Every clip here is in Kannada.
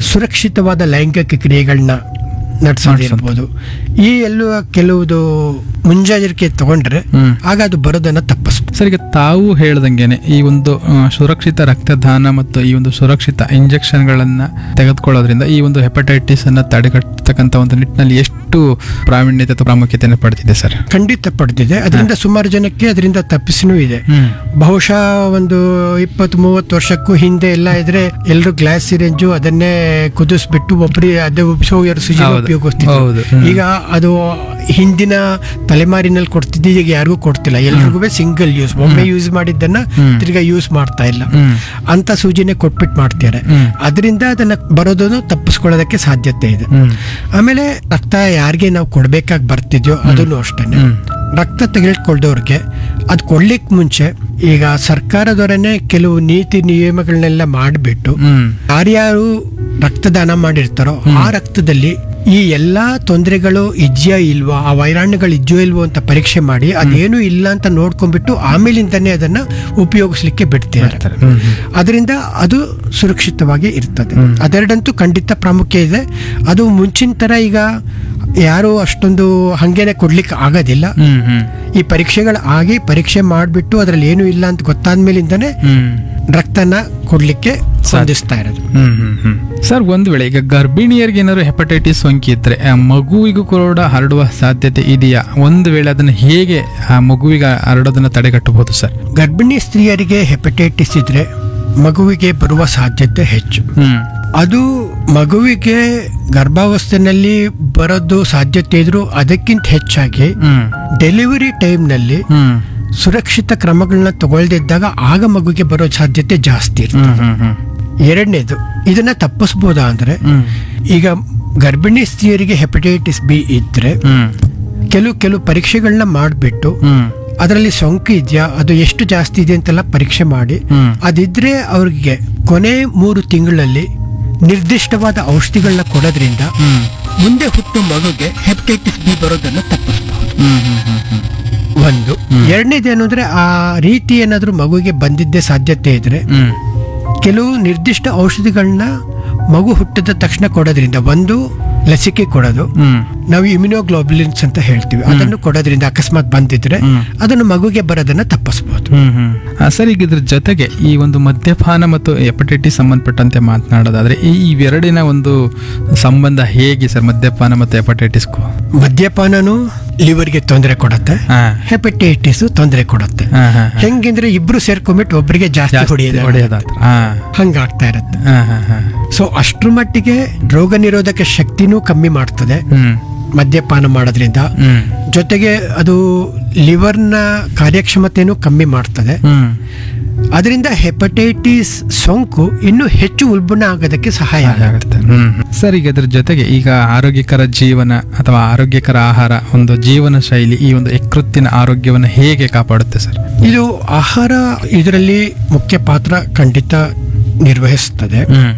ಸುರಕ್ಷಿತವಾದ ಲೈಂಗಿಕ ಕ್ರಿಯೆಗಳನ್ನ ನಡೆಸೋದಿರ್ಬೋದು ಈ ಎಲ್ಲ ಕೆಲವುದು ಮುಂಜಾಗ್ರತೆ ತಗೊಂಡ್ರೆ ಹ್ಮ್. ಆಗ ಅದು ಬರೋದನ್ನ ತಪ್ಪಿಸ್ಬೋದು ಸರ್ ಈಗ ತಾವು ಹೇಳ್ದಂಗೆನೆ ಈ ಒಂದು ಆ, ಸುರಕ್ಷಿತ ರಕ್ತದಾನ ಮತ್ತು ಈ ಒಂದು ಸುರಕ್ಷಿತ ಇಂಜೆಕ್ಷನ್ಗಳನ್ನ ತೆಗೆದುಕೊಳ್ಳೋದ್ರಿಂದ ಈ ಒಂದು ಹೆಪಟೈಟಿಸ್ ಅನ್ನ ತಡೆಗಟ್ಟತಕ್ಕಂಥ ಒಂದು ನಿಟ್ಟಿನಲ್ಲಿ ಎಷ್ಟು ಪ್ರಾವೀಣ್ಯತೆ ಅಥವಾ ಪ್ರಾಮುಖ್ಯತೆಯನ್ನು ಪಡೆದಿದೆ ಸರ್ ಖಂಡಿತ ಪಡೆದಿದೆ ಅದರಿಂದ ಸುಮಾರು ಜನಕ್ಕೆ ಅದರಿಂದ ತಪ್ಪಿಸಿನೂ ಇದೆ ಹ್ಮ್ ಬಹುಶಃ ಒಂದು ಇಪ್ಪತ್ತು ಮೂವತ್ತು ವರ್ಷಕ್ಕೂ ಹಿಂದೆ ಎಲ್ಲ ಇದ್ರೆ ಎಲ್ಲರೂ ಗ್ಲಾಸ್ ಸಿರೆಂಜು ಅದನ್ನೇ ಕುದಿಸ್ಬಿಟ್ಟು ಒಬ್ಬರಿ ಅದೇ ಉಪಯೋಗ ಸುಜಿ ಹೌದು, ಹೌದು. ಉಪಯೋಗಿಸ್ತಿದ್ರು ಹ್ಮ್. ಈಗ ಅದು ಹಿಂದಿನ ತಲೆಮಾರಿನಲ್ಲಿ ಕೊಡ್ತಿದ್ದು ಈಗ ಯಾರಿಗೂ ಕೊಡ್ತಿಲ್ಲ ಎಲ್ರಿಗೂ ಸಿಂಗಲ್ ಯೂಸ್ ಒಮ್ಮೆ ಯೂಸ್ ಮಾಡಿದ್ದನ್ನ ಹ್ಮ್. ತಿರ್ಗಾ ಯೂಸ್ ಮಾಡ್ತಾ ಇಲ್ಲ ಹ್ಮ್ ಅಂತ ಸೂಜಿನೇ ಕೊಟ್ಬಿಟ್ಟು ಮಾಡ್ತಾರೆ ಹ್ಮ್. ಅದರಿಂದ ಅದನ್ನ ಬರೋದನ್ನು ತಪ್ಪಿಸ್ಕೊಳ್ಳೋದಕ್ಕೆ ಸಾಧ್ಯತೆ ಇದೆ ಹ್ಮ್ ಆಮೇಲೆ ರಕ್ತ ಯಾರಿಗೆ ನಾವು ಕೊಡ್ಬೇಕಾಗಿ ಬರ್ತಿದ್ಯೋ ಅದನ್ನು ಅಷ್ಟೇನೆ ಹ್ಮ್. ರಕ್ತ ತೆಗೆದುಕೊಳ್ದವ್ರಿಗೆ ಅದು ಕೊಡ್ಲಿಕ್ಕೆ ಮುಂಚೆ ಈಗ ಸರ್ಕಾರದವರನ್ನೇ ಕೆಲವು ನೀತಿ ನಿಯಮಗಳನ್ನೆಲ್ಲ ಮಾಡಿಬಿಟ್ಟು ಹ್ಮ್ ಯಾರ್ಯಾರು ರಕ್ತದಾನ ಮಾಡಿರ್ತಾರೋ ಆ ರಕ್ತದಲ್ಲಿ ಈ ಎಲ್ಲಾ ತೊಂದರೆಗಳು ಇದೆಯಾ ಇಲ್ವಾ ಆ ವೈರಾಣುಗಳು ಇದೆಯೋ ಇಲ್ವೋ ಅಂತ ಪರೀಕ್ಷೆ ಮಾಡಿ ಅದೇನು ಇಲ್ಲ ಅಂತ ನೋಡ್ಕೊಂಡ್ಬಿಟ್ಟು ಆಮೇಲಿಂದನೇ ಅದನ್ನ ಉಪಯೋಗಿಸ್ಲಿಕ್ಕೆ ಬಿಡ್ತಿದ್ದಾರೆ ಹ್ಮ್ ಹ್ಮ್ ಅದರಿಂದ ಅದು ಸುರಕ್ಷಿತವಾಗಿ ಇರ್ತದೆ ಹ್ಮ್. ಅದೆರಡಂತೂ ಖಂಡಿತ ಪ್ರಾಮುಖ್ಯ ಇದೆ ಅದು ಮುಂಚಿನ ತರ ಈಗ ಯಾರು ಅಷ್ಟೊಂದು ಹಂಗೇನೆ ಕೊಡ್ಲಿಕ್ಕೆ ಆಗೋದಿಲ್ಲ ಹ್ಮ್ ಹ್ಮ್ ಈ ಪರೀಕ್ಷೆಗಳು ಆಗಿ ಪರೀಕ್ಷೆ ಮಾಡಿಬಿಟ್ಟು ಅದರಲ್ಲಿ ಏನು ಇಲ್ಲ ಅಂತ ಗೊತ್ತಾದ್ಮೇಲಿಂದನೇ ಹ್ಮ್ ರಕ್ತನ ಕೊಡ್ಲಿಕ್ಕೆ ಸಾಧಿಸ್ತಾ ಇರೋದು ಹ್ಮ್ ಹ್ಮ್ ಹ್ಮ್ ಸರ್ ಒಂದು ವೇಳೆ ಈಗ ಗರ್ಭಿಣಿಯರಿಗೆ ಏನಾದ್ರು ಹೆಪಟೈಟಿಸ್ ಸೋಂಕಿ ಇದ್ರೆ ಆ ಮಗುವಿಗೂ ಕೂಡ ಹರಡುವ ಸಾಧ್ಯತೆ ಇದೆಯಾ ಒಂದು ವೇಳೆ ಅದನ್ನು ಹೇಗೆ ಆ ಮಗುವಿಗೆ ಹರಡೋದನ್ನ ತಡೆಗಟ್ಟಬಹುದು ಸರ್ ಗರ್ಭಿಣಿ ಸ್ತ್ರೀಯರಿಗೆ ಹೆಪಟೈಟಿಸ್ ಇದ್ರೆ ಮಗುವಿಗೆ ಬರುವ ಸಾಧ್ಯತೆ ಹೆಚ್ಚು ಹ್ಮ್ ಅದು ಮಗುವಿಗೆ ಗರ್ಭಾವಸ್ಥೆನಲ್ಲಿ ಬರೋದು ಸಾಧ್ಯತೆ ಇದ್ರು ಅದಕ್ಕಿಂತ ಹೆಚ್ಚಾಗಿ ಹ್ಮ್ ಡೆಲಿವರಿ ಟೈಮ್ನಲ್ಲಿ ಹ್ಮ್ ಸುರಕ್ಷಿತ ಕ್ರಮಗಳನ್ನ ತಗೊಳ್ದಿದ್ದಾಗ ಆಗ ಮಗುಗೆ ಬರೋ ಸಾಧ್ಯತೆ ಜಾಸ್ತಿ ಇರುತ್ತೆ ಹ್ಮ್ ಹ್ಮ್ ಹ್ಮ್ ಎರಡನೇದು ಇದನ್ನ ತಪ್ಪಿಸ್ಬೋದಾ ಅಂದ್ರೆ ಹ್ಮ್ ಈಗ ಗರ್ಭಿಣಿ ಸ್ತ್ರೀಯರಿಗೆ ಹೆಪಟೈಟಿಸ್ ಬಿ ಇದ್ರೆ ಹ್ಮ್ ಕೆಲವು ಕೆಲವು ಪರೀಕ್ಷೆಗಳನ್ನ ಮಾಡಿಬಿಟ್ಟು ಹ್ಮ್ ಅದರಲ್ಲಿ ಸೋಂಕು ಇದೆಯಾ ಅದು ಎಷ್ಟು ಜಾಸ್ತಿ ಇದೆ ಅಂತೆಲ್ಲ ಪರೀಕ್ಷೆ ಮಾಡಿ ಹ್ಮ್ ಅದಿದ್ರೆ ಅವ್ರಿಗೆ ಕೊನೆ ಮೂರು ತಿಂಗಳಲ್ಲಿ ನಿರ್ದಿಷ್ಟವಾದ ಔಷಧಿಗಳನ್ನ ಕೊಡೋದ್ರಿಂದ ಹ್ಮ್ ಮುಂದೆ ಹುಟ್ಟು ಮಗುಗೆ ಹೆಪಟೈಟಿಸ್ ಬಿ ಬರೋದನ್ನ ತಪ್ಪಿಸ್ಬಹುದು ಹ್ಮ್ ಹ್ಮ್ ಹ್ಮ್ ಹ್ಮ್ ಒಂದು ಎರಡನೇದೇನು ಅಂದ್ರೆ ಆ ರೀತಿ ಏನಾದ್ರೂ ಮಗುಗೆ ಬಂದಿದ್ದೇ ಸಾಧ್ಯತೆ ಇದ್ರೆ ಹ್ಮ್ ಕೆಲವು ನಿರ್ದಿಷ್ಟ ಔಷಧಿಗಳನ್ನ ಮಗು ಹುಟ್ಟಿದ ತಕ್ಷಣ ಕೊಡೋದ್ರಿಂದ ಒಂದು ಲಸಿಕೆ ಕೊಡೋದು ಹ್ಮ್ ನಾವು ಇಮ್ಯುನೋಗ್ಲೋಬುಲಿನ್ಸ್ ಅಂತ ಹೇಳ್ತೀವಿ ಅದನ್ನು ಕೊಡೋದ್ರಿಂದ ಅಕಸ್ಮಾತ್ ಬಂದಿದ್ರೆ ಹ್ಮ್. ಅದನ್ನು ಮಗುಗೆ ಬರೋದನ್ನ ತಪ್ಪಿಸ್ಬೋದು ಹ್ಮ್ ಹ್ಮ್ ಆ, ಸರ್ ಈಗ ಇದ್ರ ಜೊತೆಗೆ ಈ ಒಂದು ಮದ್ಯಪಾನ ಮತ್ತು ಹೆಪಟೈಟಿಸ್ ಸಂಬಂಧಪಟ್ಟಂತೆ ಮಾತನಾಡೋದಾದ್ರೆ ಈ ಇವೆರಡಿನ ಒಂದು ಸಂಬಂಧ ಹೇಗೆ ಸರ್ ಮದ್ಯಪಾನ ಮತ್ತು ಹೆಪಟೈಟಿಸ್ಗೂ ಮದ್ಯಪಾನನು ಲಿವರ್ಗೆ ತೊಂದರೆ ಕೊಡುತ್ತೆ ಹಾ ಹೆಪಟೈಟಿಸ್ ತೊಂದರೆ ಕೊಡುತ್ತೆ ಹಾ ಹಾ ಹಾ. ಹೆಂಗಿದ್ರೆ ಇಬ್ರು ಸೇರ್ಕೊಂಡ್ಬಿಟ್ಟು ಒಬ್ಬರಿಗೆ ಜಾಸ್ತಿ ಜಾಸ್ತಿ ಹೊಡೆಯೋದು ಹೊಡೆಯೋದಾದ್ರೆ ಹಾ ಹಂಗಾಗ್ತಾ ಇರುತ್ತೆ ಹಾ ಹಾ ಹಾ ಸೊ ಅಷ್ಟ್ರ ಮಟ್ಟಿಗೆ ರೋಗ ನಿರೋಧಕ ಶಕ್ತಿನೂ ಕಮ್ಮಿ ಮಾಡ್ತದೆ ಹ್ಮ್ ಮದ್ಯಪಾನ ಮಾಡೋದ್ರಿಂದ ಹ್ಮ್ ಜೊತೆಗೆ ಅದು ಲಿವರ್ನ ಕಾರ್ಯಕ್ಷಮತೆನೂ ಕಮ್ಮಿ ಮಾಡ್ತದೆ ಹ್ಮ್ ಅದರಿಂದ ಹೆಪಟೈಟಿಸ್ ಸೋಂಕು ಇನ್ನೂ ಹೆಚ್ಚು ಉಲ್ಬಣ ಆಗೋದಕ್ಕೆ ಸಹಾಯ ಆಗುತ್ತೆ ಆಗುತ್ತೆ ಹ್ಮ್ ಸರ್ ಈಗ ಇದ್ರ ಜೊತೆಗೆ ಈಗ ಆರೋಗ್ಯಕರ ಜೀವನ ಅಥವಾ ಆರೋಗ್ಯಕರ ಆಹಾರ ಒಂದು ಜೀವನ ಶೈಲಿ ಈ ಒಂದು ಯಕೃತ್ತಿನ ಆರೋಗ್ಯವನ್ನು ಹೇಗೆ ಕಾಪಾಡುತ್ತೆ ಸರ್ ಇದು ಆಹಾರ ಇದರಲ್ಲಿ ಮುಖ್ಯ ಪಾತ್ರ ಖಂಡಿತ ನಿರ್ವಹಿಸ್ತದೆ ಹ್ಮ್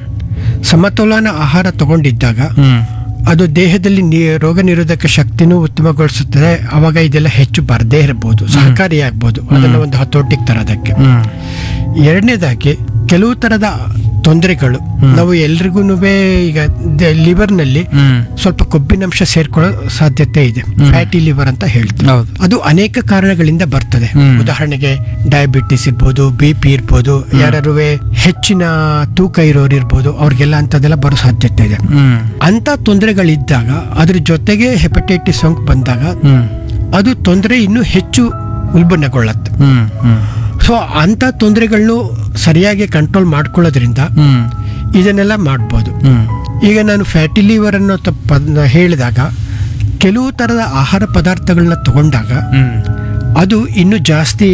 ಸಮತೋಲನ ಆಹಾರ ತಗೊಂಡಿದ್ದಾಗ ಹ್ಮ್ ಅದು ದೇಹದಲ್ಲಿ ನಿ- ರೋಗ ನಿರೋಧಕ ಶಕ್ತಿನೂ ಉತ್ತಮಗೊಳಿಸುತ್ತದೆ ಅವಾಗ ಇದೆಲ್ಲ ಹೆಚ್ಚು ಬರದೇ ಇರಬಹುದು ಸಹಕಾರಿಯಾಗಬಹುದು ಅದನ್ನ ಒಂದು ಹತೋಟಿಗೆ ತರೋದಕ್ಕೆ ಹ್ಮ್ ಎರಡನೇದಾಗಿ ಕೆಲವು ತರದ ತೊಂದರೆಗಳು ನಾವು ಎಲ್ರಿಗೂ ಈಗ ಲಿವರ್ನಲ್ಲಿ ಹ್ಮ್ ಸ್ವಲ್ಪ ಕೊಬ್ಬಿನಂಶ ಸೇರ್ಕೊಳ್ಳೋ ಸಾಧ್ಯತೆ ಇದೆ ಫ್ಯಾಟಿ ಲಿವರ್ ಅಂತ ಹೇಳ್ತೀವಿ ಹೌದು ಅದು ಅನೇಕ ಕಾರಣಗಳಿಂದ ಬರ್ತದೆ ಹ್ಮ್. ಉದಾಹರಣೆಗೆ ಡಯಾಬಿಟಿಸ್ ಇರ್ಬೋದು ಬಿ ಪಿ ಇರ್ಬೋದು ಯಾರು ಹೆಚ್ಚಿನ ತೂಕ ಇರೋರು ಇರ್ಬೋದು ಅವ್ರಿಗೆಲ್ಲ ಅಂತದೆಲ್ಲ ಬರೋ ಸಾಧ್ಯತೆ ಇದೆ ಹ್ಮ್ ಅಂತ ತೊಂದರೆಗಳಿದ್ದಾಗ ಅದ್ರ ಜೊತೆಗೆ ಹೆಪಟೈಟಿಸ್ ಸೋಂಕು ಬಂದಾಗ ಹ್ಮ್ ಅದು ತೊಂದರೆ ಇನ್ನೂ ಹೆಚ್ಚು ಉಲ್ಬಣಗೊಳ್ಳುತ್ತೆ ಹ್ಮ್ ಹ್ಮ್ ಸೊ ಅಂತ ತೊಂದರೆಗಳನ್ನು ಸರಿಯಾಗಿ ಕಂಟ್ರೋಲ್ ಮಾಡ್ಕೊಳ್ಳೋದ್ರಿಂದ ಹ್ಮ್ ಇದನ್ನೆಲ್ಲ ಮಾಡ್ಬೋದು ಹ್ಮ್ ಈಗ ನಾನು ಫ್ಯಾಟಿ ಲಿವರ್ ಅನ್ನೋ ತ- ಪದ ಹೇಳಿದಾಗ ಕೆಲವು ಥರದ ಆಹಾರ ಪದಾರ್ಥಗಳನ್ನ ತಗೊಂಡಾಗ ಹ್ಮ್ ಅದು ಇನ್ನೂ ಜಾಸ್ತಿ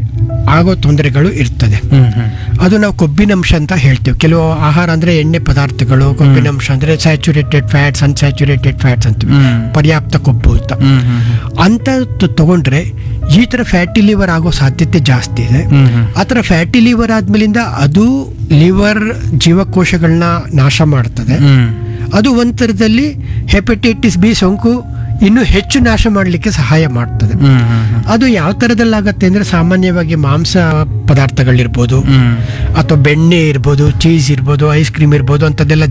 ಆಗೋ ತೊಂದರೆಗಳು ಇರ್ತದೆ ಹ್ಮ್ ಹ್ಮ್ ಅದು ನಾವು ಕೊಬ್ಬಿನಂಶ ಅಂತ ಹೇಳ್ತೀವಿ ಕೆಲವು ಆಹಾರ ಅಂದ್ರೆ ಎಣ್ಣೆ ಪದಾರ್ಥಗಳು ಕೊಬ್ಬಿನಂಶ ಅಂದ್ರೆ ಸ್ಯಾಚುರೇಟೆಡ್ ಫ್ಯಾಟ್ಸ್ ಅನ್ಸ್ಯಾಚುರೇಟೆಡ್ ಫ್ಯಾಟ್ಸ್ ಅಂತೀವಿ ಹ್ಮ್. ಪರ್ಯಾಪ್ತ ಕೊಬ್ಬು ಅಂತ ಹ್ಮ್ ಹ್ಮ್ ಅಂತ ತ- ತಗೊಂಡ್ರೆ ಈ ತರ ಫ್ಯಾಟಿ ಲಿವರ್ ಆಗೋ ಸಾಧ್ಯತೆ ಜಾಸ್ತಿ ಇದೆ ಹ್ಮ್ ಹ್ಮ್ ಆ ಥರ ಫ್ಯಾಟಿ ಲಿವರ್ ಆದ್ಮೇಲಿಂದ ಅದು ಲಿವರ್ ಜೀವಕೋಶಗಳನ್ನ ನಾಶ ಮಾಡ್ತದೆ ಹ್ಮ್ ಅದು ಒಂದ್ ಥರದಲ್ಲಿ ಹೆಪಟೈಟಿಸ್ ಬಿ ಸೋಂಕು ಇನ್ನೂ ಹೆಚ್ಚು ನಾಶ ಮಾಡಲಿಕ್ಕೆ ಸಹಾಯ ಮಾಡ್ತದೆ ಹ್ಮ್ ಹ್ಮ್ ಹ್ಮ್ ಅದು ಯಾವ ಥರದಲ್ಲಾಗತ್ತೆ ಅಂದ್ರೆ ಸಾಮಾನ್ಯವಾಗಿ ಮಾಂಸ ಪದಾರ್ಥಗಳಿರ್ಬೋದು ಹ್ಮ್ ಅಥವಾ ಬೆಣ್ಣೆ ಇರ್ಬೋದು ಚೀಸ್ ಇರ್ಬೋದು ಐಸ್ ಕ್ರೀಮ್ ಇರ್ಬೋದು ಅಂಥದ್ದೆಲ್ಲ